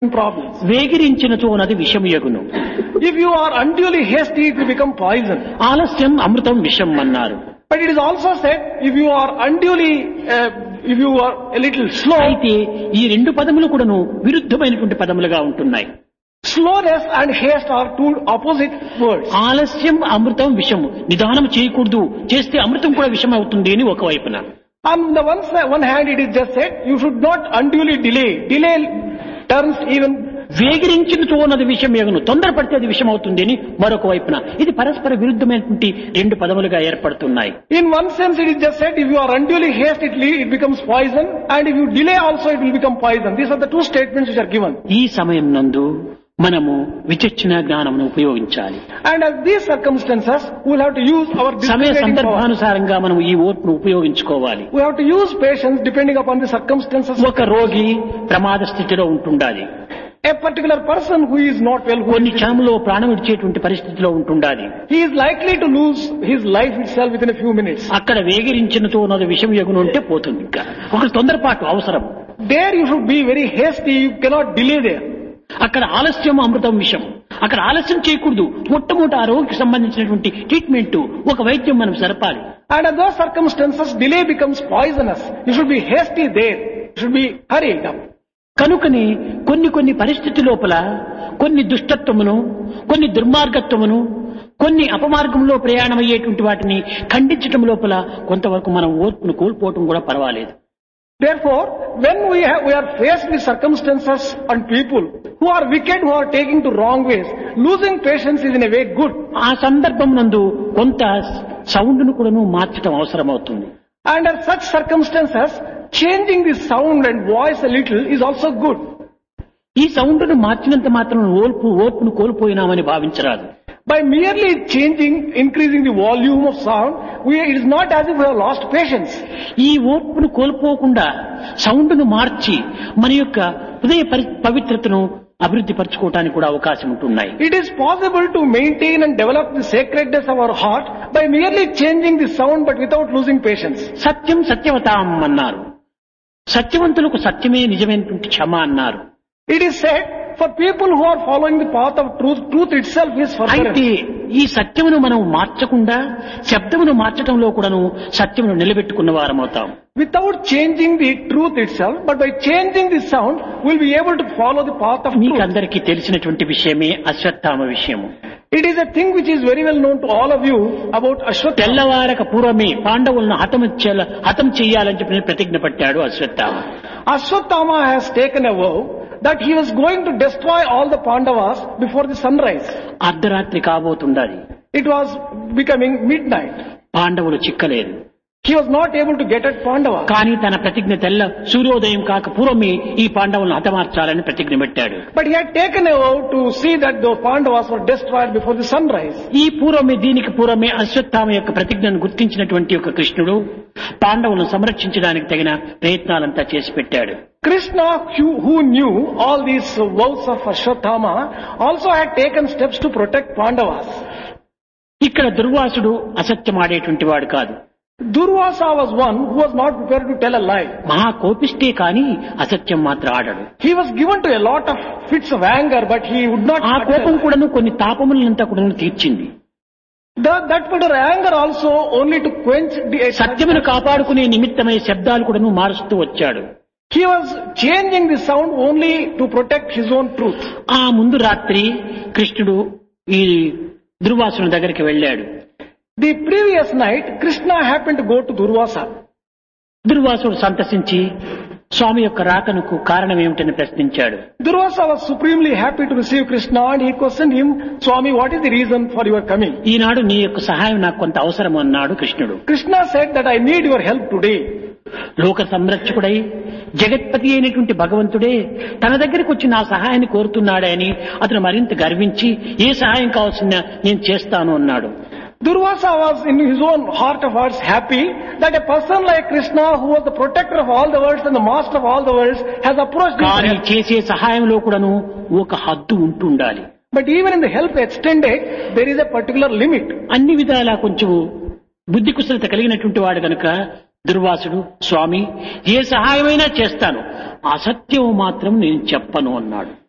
problems. వేగిరించినచో నది విషమయగును If you are unduly hasty, it will become poison. ఆలస్యం అమృతం విషం అన్నారు But it is also said, if you are unduly, uh, if you are a little slow, అయితే ఈ రెండు పదములు కూడాను విరుద్ధమైనటువంటి పదములుగా ఉంటున్నాయి slowness and haste are two opposite words. ఆలస్యం అమృతం విషము నిదానం చేయకూడదు చేస్తే అమృతం కూడా విషం అవుతుంది అని ఒకవైపున On the one, side, one hand, it is just said, you should not unduly delay. Delay turns even వేగిరించినచో నది విషం ఎగును తొందరపడితే అది విషం అవుతుంది అని మరొక వైపున ఇది పరస్పర విరుద్ధమైనటువంటి రెండు పదములుగా ఏర్పడుతున్నాయి In one sense, it is just said, if you are unduly haste, it, le- it becomes poison, and if you delay also, it will become poison. These are the two statements which are given. ఈ సమయం నందు మనము విచక్షణ జ్ఞానమును ఉపయోగించాలి And at these circumstances, we will have to use our సమయ discriminating power. సందర్భానుసారంగా మనం ఈ ఓర్పును ఉపయోగించుకోవాలి We have to use patience depending upon the circumstances. ఒక రోగి ప్రమాద స్థితిలో ఉంటుండాలి A particular person who is not well, who కొన్ని is, క్షణంలో ప్రాణం విడిచేటువంటి పరిస్థితిలో ఉంటుండాలి he is likely to lose his life itself within a few minutes. అక్కడ వేగిరించినతో ఉన్నది విషం ఎగును ఉంటే పోతుంది ఇంకా ఒక తొందరపాటు అవసరం There you should be very hasty, you cannot delay there. అక్కడ ఆలస్యం అమృతం విషం అక్కడ ఆలస్యం చేయకూడదు మొట్టమొదటి ఆ రోగికి సంబంధించినటువంటి ట్రీట్మెంట్ ఒక వైద్యం మనం సరపాలి And at those circumstances, delay becomes poisonous. You should be hasty there. You should be hurried up. కనుకని కొన్ని కొన్ని పరిస్థితి లోపల కొన్ని దుష్టత్వమును కొన్ని దుర్మార్గత్వమును కొన్ని అపమార్గంలో ప్రయాణమయ్యేటువంటి వాటిని ఖండించటం లోపల కొంతవరకు మనం ఓర్పును కోల్పోవటం కూడా పర్వాలేదు Therefore, when we, have, we are faced with circumstances and people who are wicked, who are taking to wrong ways, losing patience is in a way good. ఆ సందర్భం నందు కొంత సౌండ్ను కూడాను మార్చటం అవసరమవుతుంది Under such circumstances, changing the sound and voice a little is also good. ఈ సౌండ్ను మార్చినంత మాత్రం ఓర్పు ఓర్పును కోల్పోయినామని భావించరాదు By merely changing, increasing the volume of sound, we, it is not as if we have lost patience. ఈ ఓర్పును కోల్పోకుండా సౌండ్ను మార్చి మన యొక్క హృదయ పరి- పవిత్రతను అభివృద్ధి పరచుకోవటానికి కూడా అవకాశం ఉంటున్నాయి It is possible to maintain and develop the sacredness of our heart by merely changing the sound but without losing patience. సత్యం సత్యవతాం అన్నారు సత్యవంతులకు సత్యమే నిజమైనటువంటి క్షమ అన్నారు It is said, for people who are following the path of truth, truth itself is అయితే forbearance. ఈ సత్యమును మనం మార్చకుండా శబ్దమును మార్చడంలో కూడాను సత్యమును నిలబెట్టుకున్న వారమవుతాం Without changing the truth itself, but by changing the sound, we'll be able to follow the path of truth. మీకందరికీ తెలిసినటువంటి విషయమే అశ్వత్థామ విషయము It is a thing which is very well known to all of you about Ashwatthama. తెల్లవారక పూర్వమే పాండవులను హతం చేయాల- హతం చెయ్యాలని చెప్పి ప్రతిజ్ఞ పట్టాడు Ashwatthama Ashwatthama has taken a vow that he was going to destroy all the Pandavas before the sunrise. అర్ధరాత్రి కాబోతుండాలి It was becoming midnight. పాండవులు చిక్కలేదు He was not able to get at Pandava. కానీ తన ప్రతిజ్ఞ తెల్ల సూర్యోదయం కాక పూర్వమే ఈ పాండవులను హతమార్చాలని ప్రతిజ్ఞ పెట్టాడు But he had taken a vow to see that those Pandavas were destroyed before the sunrise. ఈ పూర్వమే దీనికి పూర్వమే అశ్వత్థామ యొక్క ప్రతిజ్ఞను గుర్తించినటువంటి ఒక కృష్ణుడు పాండవులను సంరక్షించడానికి తగిన ప్రయత్నాలంతా చేసి పెట్టాడు Krishna, who who knew all these vows of Ashwatthama, also had taken steps to protect Pandavas. ఇక్కడ దుర్వాసుడు అసత్యమాడేటువంటి వాడు కాదు Durvasa was one who was not prepared to tell a lie. మహా కోపిస్తే కానీ అసత్యం మాత్రం ఆడడు He was given to a lot of fits of anger, but he would not. ఆ utter a కోపం lie. కూడాను కొన్ని తాపములంతా కూడా తీర్చింది The, that particular anger also only to quench the. సత్యమును కాపాడుకునే నిమిత్తమై శబ్దాలు కూడాను మారుస్తూ వచ్చాడు He was changing the sound only to protect his own truth. ఆ ముందు రాత్రి కృష్ణుడు ఈ దుర్వాసుని దగ్గరికి వెళ్ళాడు The previous night, Krishna happened to go to Durvasa. దుర్వాసుడు సంతసించి స్వామి యొక్క రాకనుకు కారణం ఏమిటని ప్రశ్నించాడు Durvasa was supremely happy to receive Krishna and he questioned him, Swami, what is the reason for your coming? ఈనాడు నీ యొక్క సహాయం నాకు కొంత అవసరం అన్నాడు కృష్ణుడు Krishna said that I need your help today. లోక సంరక్షకుడై జగత్పతి అయినటువంటి భగవంతుడే తన దగ్గరికి వచ్చి నా సహాయాన్ని కోరుతున్నాడే అని అతను మరింత గర్వించి ఏ సహాయం కావాల్సిన నేను చేస్తాను అన్నాడు Durvasa was in his own heart of hearts happy that a person like Krishna, who was the protector of all the worlds and the master of all the worlds, has approached him. for కానీ help. చేసే సహాయంలో కూడాను ఒక హద్దు ఉంటుండాలి But even in the help extended, there is a particular limit. అన్ని విధాలా కొంచెం బుద్ధి కుశలత కలిగినటువంటి వాడు కనుక దుర్వాసుడు స్వామి ఏ సహాయమైనా చేస్తాను అసత్యం మాత్రం నేను చెప్పను అన్నాడు